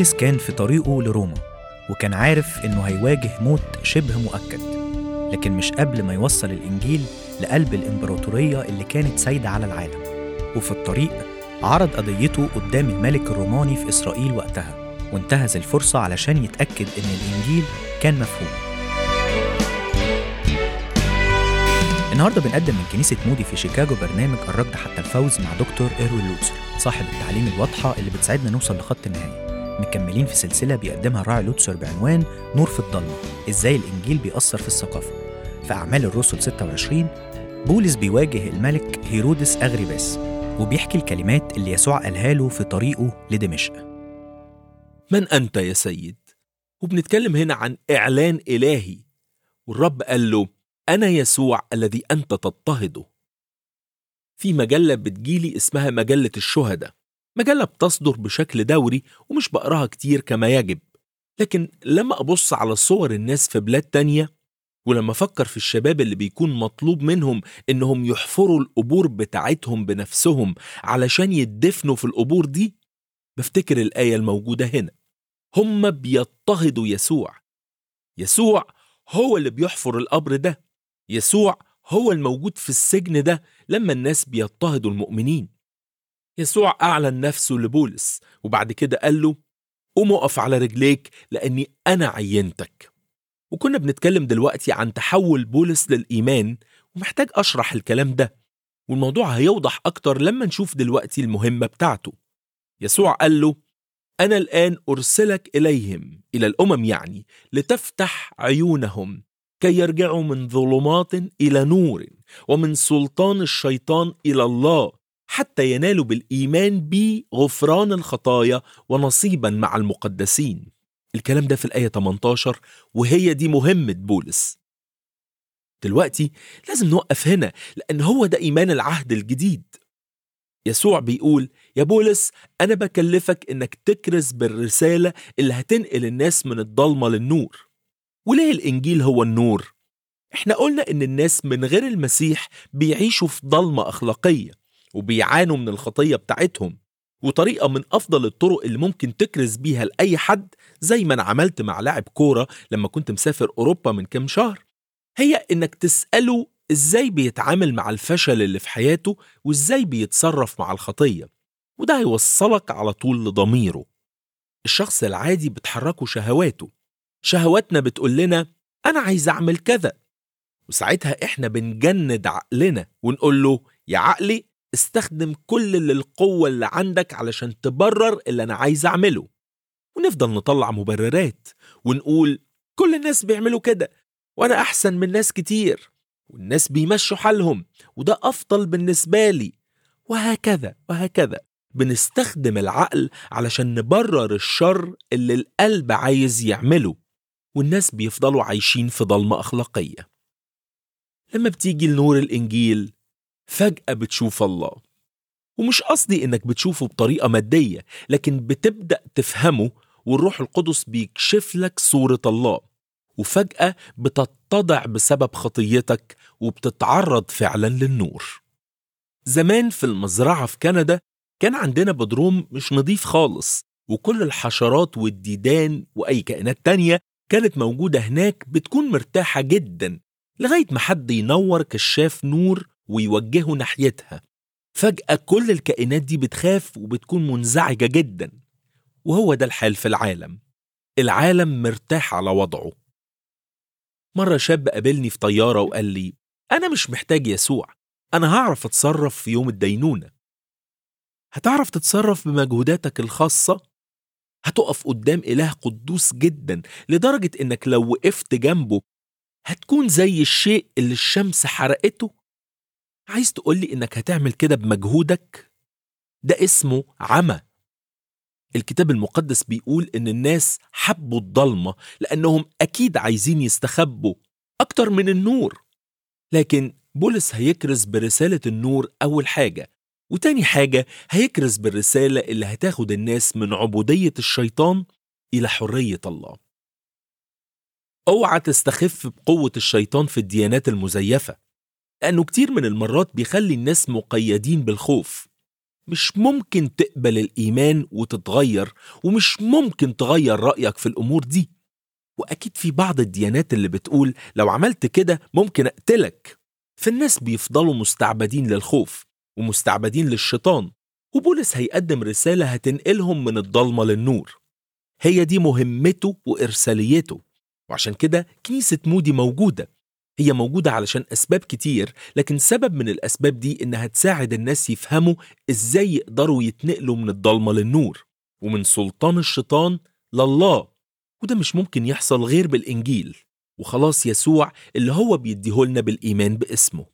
بولس كان في طريقه لروما وكان عارف إنه هيواجه موت شبه مؤكد لكن مش قبل ما يوصل الإنجيل لقلب الإمبراطورية اللي كانت سايدة على العالم وفي الطريق عرض قضيته قدام الملك الروماني في إسرائيل وقتها وانتهز الفرصة علشان يتأكد إن الإنجيل كان مفهوم النهارده بنقدم من كنيسة مودي في شيكاغو برنامج الركض حتى الفوز مع دكتور إيروين لوتسر صاحب التعليم الواضحة اللي بتساعدنا نوصل لخط النهاية مكملين في سلسلة بيقدمها الراعي لوتسر بعنوان نور في الضلمة إزاي الإنجيل بيأثر في الثقافة في أعمال الرسل 26 بولس بيواجه الملك هيرودس أغريباس وبيحكي الكلمات اللي يسوع قالها له في طريقه لدمشق من أنت يا سيد؟ وبنتكلم هنا عن إعلان إلهي والرب قال له أنا يسوع الذي أنت تضطهده في مجلة بتجيلي اسمها مجلة الشهداء مجلة بتصدر بشكل دوري ومش بقراها كتير كما يجب لكن لما أبص على صور الناس في بلاد تانية ولما أفكر في الشباب اللي بيكون مطلوب منهم إنهم يحفروا القبور بتاعتهم بنفسهم علشان يدفنوا في القبور دي بفتكر الآية الموجودة هنا هم بيضطهدوا يسوع يسوع هو اللي بيحفر القبر ده يسوع هو الموجود في السجن ده لما الناس بيضطهدوا المؤمنين يسوع أعلن نفسه لبولس وبعد كده قال له قوم اقف على رجليك لأني أنا عينتك وكنا بنتكلم دلوقتي عن تحول بولس للإيمان ومحتاج أشرح الكلام ده والموضوع هيوضح أكتر لما نشوف دلوقتي المهمة بتاعته يسوع قال له أنا الآن أرسلك إليهم إلى الأمم يعني لتفتح عيونهم كي يرجعوا من ظلمات إلى نور ومن سلطان الشيطان إلى الله حتى ينالوا بالإيمان بي غفران الخطايا ونصيبا مع المقدسين الكلام ده في الآية 18 وهي دي مهمة بولس دلوقتي لازم نوقف هنا لأن هو ده إيمان العهد الجديد يسوع بيقول يا بولس أنا بكلفك إنك تكرز بالرسالة اللي هتنقل الناس من الضلمة للنور وليه الإنجيل هو النور؟ إحنا قلنا إن الناس من غير المسيح بيعيشوا في ضلمة أخلاقية وبيعانوا من الخطية بتاعتهم وطريقة من أفضل الطرق اللي ممكن تكرز بيها لأي حد زي ما أنا عملت مع لاعب كورة لما كنت مسافر أوروبا من كام شهر هي إنك تسأله إزاي بيتعامل مع الفشل اللي في حياته وإزاي بيتصرف مع الخطية وده هيوصلك على طول لضميره الشخص العادي بتحركه شهواته شهواتنا بتقول لنا أنا عايز أعمل كذا وساعتها إحنا بنجند عقلنا ونقول له يا عقلي استخدم كل اللي القوة اللي عندك علشان تبرر اللي أنا عايز أعمله ونفضل نطلع مبررات ونقول كل الناس بيعملوا كده وأنا أحسن من ناس كتير والناس بيمشوا حالهم وده أفضل بالنسبة لي وهكذا وهكذا بنستخدم العقل علشان نبرر الشر اللي القلب عايز يعمله والناس بيفضلوا عايشين في ضلمة أخلاقية لما بتيجي لنور الإنجيل فجأة بتشوف الله ومش قصدي إنك بتشوفه بطريقة مادية لكن بتبدأ تفهمه والروح القدس بيكشف لك صورة الله وفجأة بتتضع بسبب خطيتك وبتتعرض فعلا للنور زمان في المزرعة في كندا كان عندنا بدروم مش نظيف خالص وكل الحشرات والديدان وأي كائنات تانية كانت موجودة هناك بتكون مرتاحة جدا لغاية ما حد ينور كشاف نور ويوجهه ناحيتها فجأة كل الكائنات دي بتخاف وبتكون منزعجة جدا وهو ده الحال في العالم العالم مرتاح على وضعه مرة شاب قابلني في طيارة وقال لي أنا مش محتاج يسوع أنا هعرف أتصرف في يوم الدينونة هتعرف تتصرف بمجهوداتك الخاصة هتقف قدام إله قدوس جدا لدرجة إنك لو وقفت جنبه هتكون زي الشيء اللي الشمس حرقته عايز تقولي إنك هتعمل كده بمجهودك ده اسمه عمى الكتاب المقدس بيقول إن الناس حبوا الضلمة لأنهم أكيد عايزين يستخبوا أكتر من النور لكن بولس هيكرز برسالة النور أول حاجة وتاني حاجة هيكرز بالرسالة اللي هتاخد الناس من عبودية الشيطان إلى حرية الله اوعى تستخف بقوة الشيطان في الديانات المزيفة لأنه كتير من المرات بيخلي الناس مقيدين بالخوف مش ممكن تقبل الإيمان وتتغير ومش ممكن تغير رأيك في الأمور دي وأكيد في بعض الديانات اللي بتقول لو عملت كده ممكن أقتلك فالناس بيفضلوا مستعبدين للخوف ومستعبدين للشيطان وبولس هيقدم رسالة هتنقلهم من الضلمة للنور هي دي مهمته وإرساليته وعشان كده كنيسة مودي موجودة هي موجودة علشان أسباب كتير لكن سبب من الأسباب دي إنها تساعد الناس يفهموا إزاي يقدروا يتنقلوا من الضلمة للنور ومن سلطان الشيطان لله وده مش ممكن يحصل غير بالإنجيل وخلاص يسوع اللي هو بيديهولنا بالإيمان باسمه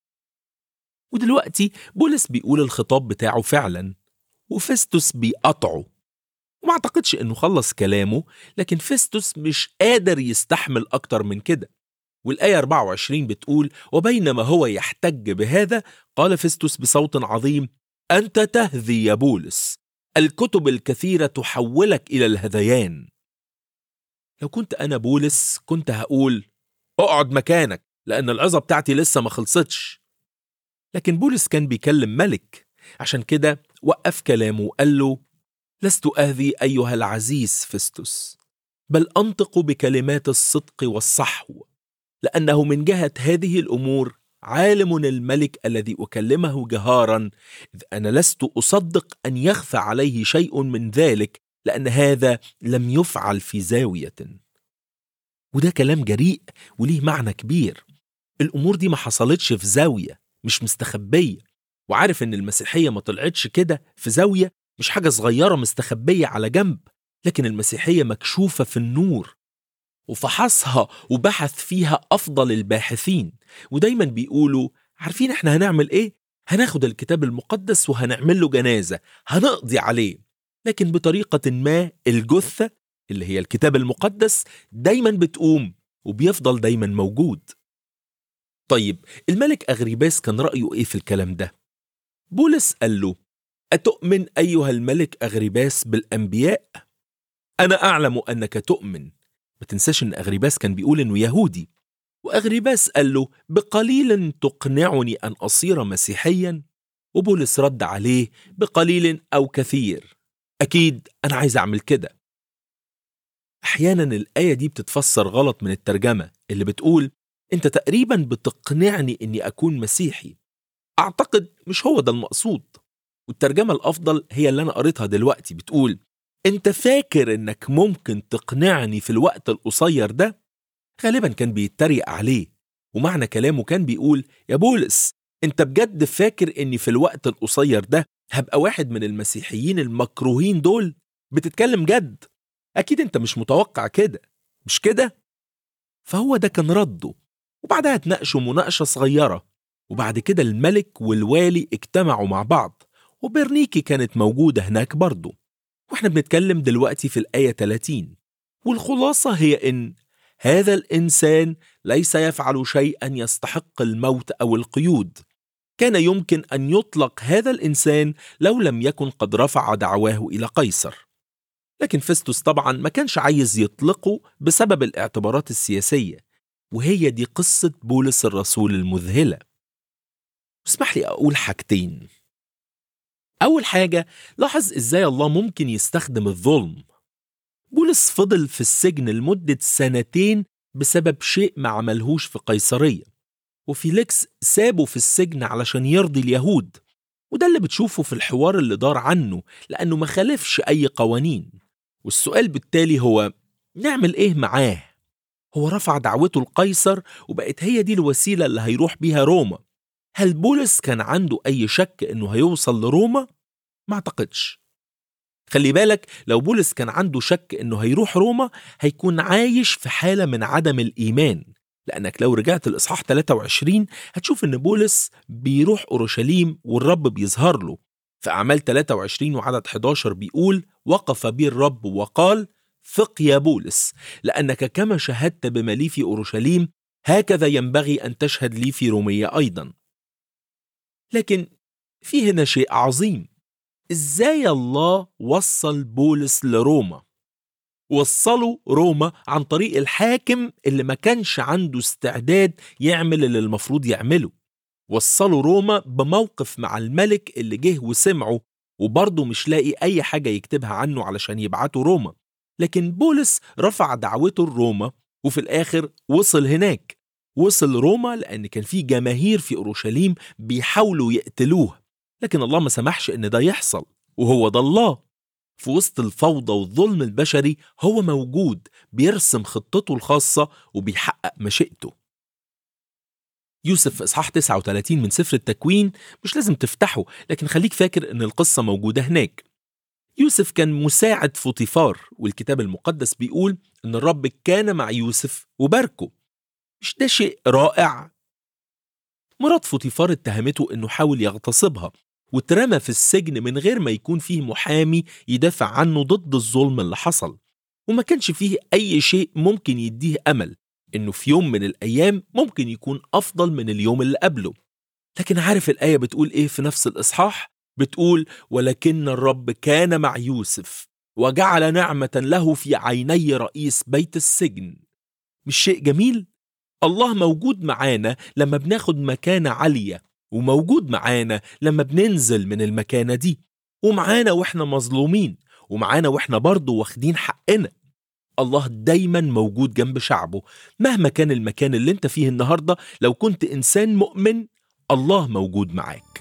ودلوقتي بولس بيقول الخطاب بتاعه فعلا وفيستوس بيقطعه وما اعتقدش انه خلص كلامه لكن فيستوس مش قادر يستحمل اكتر من كده والآية 24 بتقول وبينما هو يحتج بهذا قال فيستوس بصوت عظيم أنت تهذي يا بولس الكتب الكثيرة تحولك إلى الهذيان لو كنت أنا بولس كنت هقول اقعد مكانك لأن العظة بتاعتي لسه ما خلصتش لكن بولس كان بيكلم ملك عشان كده وقف كلامه وقال له لست آذي أيها العزيز فيستوس بل أنطق بكلمات الصدق والصحو لأنه من جهة هذه الأمور عالم الملك الذي أكلمه جهارا إذ أنا لست أصدق أن يخفى عليه شيء من ذلك لأن هذا لم يفعل في زاوية وده كلام جريء وليه معنى كبير الأمور دي ما حصلتش في زاوية مش مستخبية وعارف إن المسيحية ما طلعتش كده في زاوية مش حاجة صغيرة مستخبية على جنب لكن المسيحية مكشوفة في النور وفحصها وبحث فيها أفضل الباحثين ودايما بيقولوا عارفين احنا هنعمل ايه؟ هناخد الكتاب المقدس وهنعمل له جنازة هنقضي عليه لكن بطريقة ما الجثة اللي هي الكتاب المقدس دايما بتقوم وبيفضل دايما موجود طيب الملك أغريباس كان رأيه ايه في الكلام ده؟ بولس قال له أتؤمن أيها الملك أغريباس بالأنبياء؟ أنا أعلم أنك تؤمن ما تنساش ان اغريباس كان بيقول انه يهودي واغريباس قال له بقليل تقنعني ان اصير مسيحيا وبولس رد عليه بقليل او كثير اكيد انا عايز اعمل كده احيانا الايه دي بتتفسر غلط من الترجمه اللي بتقول انت تقريبا بتقنعني اني اكون مسيحي اعتقد مش هو ده المقصود والترجمه الافضل هي اللي انا قريتها دلوقتي بتقول انت فاكر انك ممكن تقنعني في الوقت القصير ده غالبا كان بيتريق عليه ومعنى كلامه كان بيقول يا بولس انت بجد فاكر اني في الوقت القصير ده هبقى واحد من المسيحيين المكروهين دول بتتكلم جد اكيد انت مش متوقع كده مش كده فهو ده كان رده وبعدها اتناقشوا مناقشه صغيره وبعد كده الملك والوالي اجتمعوا مع بعض وبرنيكي كانت موجوده هناك برضه واحنا بنتكلم دلوقتي في الآية 30 والخلاصة هي إن هذا الإنسان ليس يفعل شيئا يستحق الموت أو القيود كان يمكن أن يطلق هذا الإنسان لو لم يكن قد رفع دعواه إلى قيصر لكن فيستوس طبعا ما كانش عايز يطلقه بسبب الاعتبارات السياسية وهي دي قصة بولس الرسول المذهلة اسمح لي أقول حاجتين أول حاجة لاحظ إزاي الله ممكن يستخدم الظلم بولس فضل في السجن لمدة سنتين بسبب شيء ما عملهوش في قيصرية وفيليكس سابه في السجن علشان يرضي اليهود وده اللي بتشوفه في الحوار اللي دار عنه لأنه ما خالفش أي قوانين والسؤال بالتالي هو نعمل إيه معاه؟ هو رفع دعوته لقيصر وبقت هي دي الوسيلة اللي هيروح بيها روما هل بولس كان عنده أي شك إنه هيوصل لروما؟ ما أعتقدش خلي بالك لو بولس كان عنده شك إنه هيروح روما هيكون عايش في حالة من عدم الإيمان لأنك لو رجعت الإصحاح 23 هتشوف إن بولس بيروح أورشليم والرب بيظهر له في أعمال 23 وعدد 11 بيقول وقف بي الرب وقال ثق يا بولس لأنك كما شهدت بما لي في أورشليم هكذا ينبغي أن تشهد لي في رومية أيضا لكن في هنا شيء عظيم ازاي الله وصل بولس لروما وصله روما عن طريق الحاكم اللي ما كانش عنده استعداد يعمل اللي المفروض يعمله وصلوا روما بموقف مع الملك اللي جه وسمعه وبرضه مش لاقي أي حاجة يكتبها عنه علشان يبعته روما لكن بولس رفع دعوته لروما وفي الآخر وصل هناك وصل روما لأن كان في جماهير في أورشليم بيحاولوا يقتلوه لكن الله ما سمحش إن ده يحصل وهو ده الله في وسط الفوضى والظلم البشري هو موجود بيرسم خطته الخاصة وبيحقق مشيئته يوسف في إصحاح 39 من سفر التكوين مش لازم تفتحه لكن خليك فاكر إن القصة موجودة هناك يوسف كان مساعد فوطيفار والكتاب المقدس بيقول إن الرب كان مع يوسف وباركه مش ده شيء رائع؟ مرات فوطيفار اتهمته إنه حاول يغتصبها واترمى في السجن من غير ما يكون فيه محامي يدافع عنه ضد الظلم اللي حصل وما كانش فيه أي شيء ممكن يديه أمل إنه في يوم من الأيام ممكن يكون أفضل من اليوم اللي قبله لكن عارف الآية بتقول إيه في نفس الإصحاح؟ بتقول ولكن الرب كان مع يوسف وجعل نعمة له في عيني رئيس بيت السجن مش شيء جميل؟ الله موجود معانا لما بناخد مكانة عالية وموجود معانا لما بننزل من المكانة دي ومعانا واحنا مظلومين ومعانا واحنا برضه واخدين حقنا الله دايما موجود جنب شعبه مهما كان المكان اللي انت فيه النهاردة لو كنت إنسان مؤمن الله موجود معاك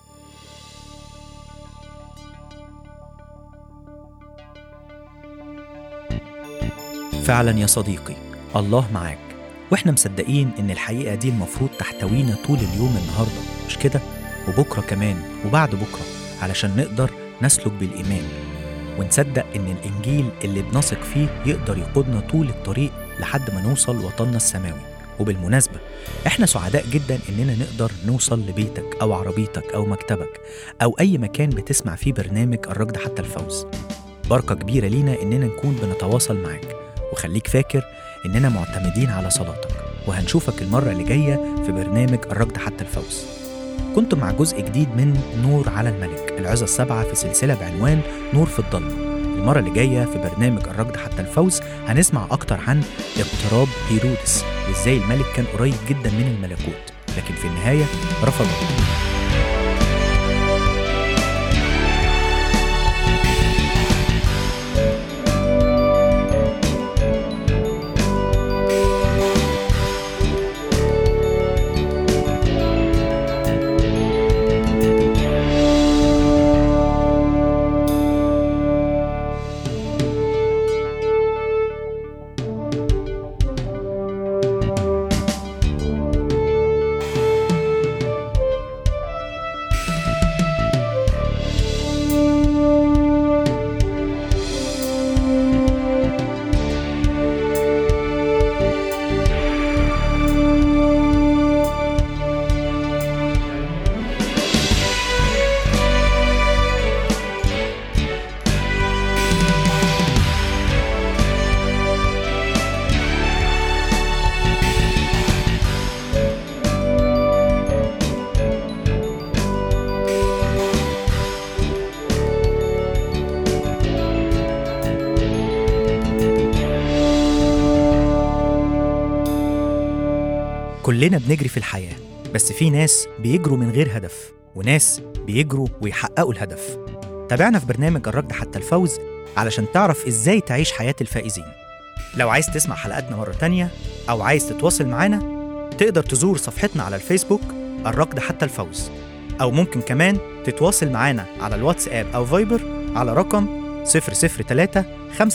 فعلا يا صديقي الله معاك واحنا مصدقين ان الحقيقة دي المفروض تحتوينا طول اليوم النهاردة مش كده؟ وبكرة كمان وبعد بكرة علشان نقدر نسلك بالإيمان ونصدق ان الإنجيل اللي بنثق فيه يقدر يقودنا طول الطريق لحد ما نوصل وطننا السماوي وبالمناسبة احنا سعداء جدا اننا نقدر نوصل لبيتك او عربيتك او مكتبك او اي مكان بتسمع فيه برنامج الركض حتى الفوز بركة كبيرة لينا اننا نكون بنتواصل معاك وخليك فاكر اننا معتمدين على صلاتك وهنشوفك المرة اللي جاية في برنامج الركض حتى الفوز كنت مع جزء جديد من نور على الملك العظة السبعة في سلسلة بعنوان نور في الضلمة المرة اللي جاية في برنامج الركض حتى الفوز هنسمع أكتر عن اضطراب هيرودس وإزاي الملك كان قريب جدا من الملكوت لكن في النهاية رفضه كلنا بنجري في الحياة بس في ناس بيجروا من غير هدف وناس بيجروا ويحققوا الهدف تابعنا في برنامج الركض حتى الفوز علشان تعرف ازاي تعيش حياة الفائزين لو عايز تسمع حلقاتنا مرة تانية أو عايز تتواصل معانا تقدر تزور صفحتنا على الفيسبوك الركض حتى الفوز أو ممكن كمان تتواصل معانا على الواتساب أو فايبر على رقم 003 57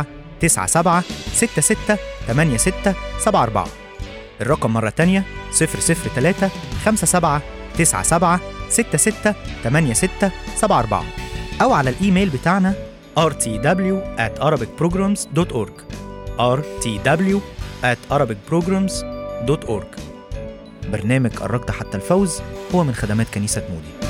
97 66 86 74 الرقم مرة تانية 003 57 97 66 86 74 أو على الإيميل بتاعنا rtw at arabicprograms.org rtw at arabicprograms.org برنامج الركض حتى الفوز هو من خدمات كنيسة مودي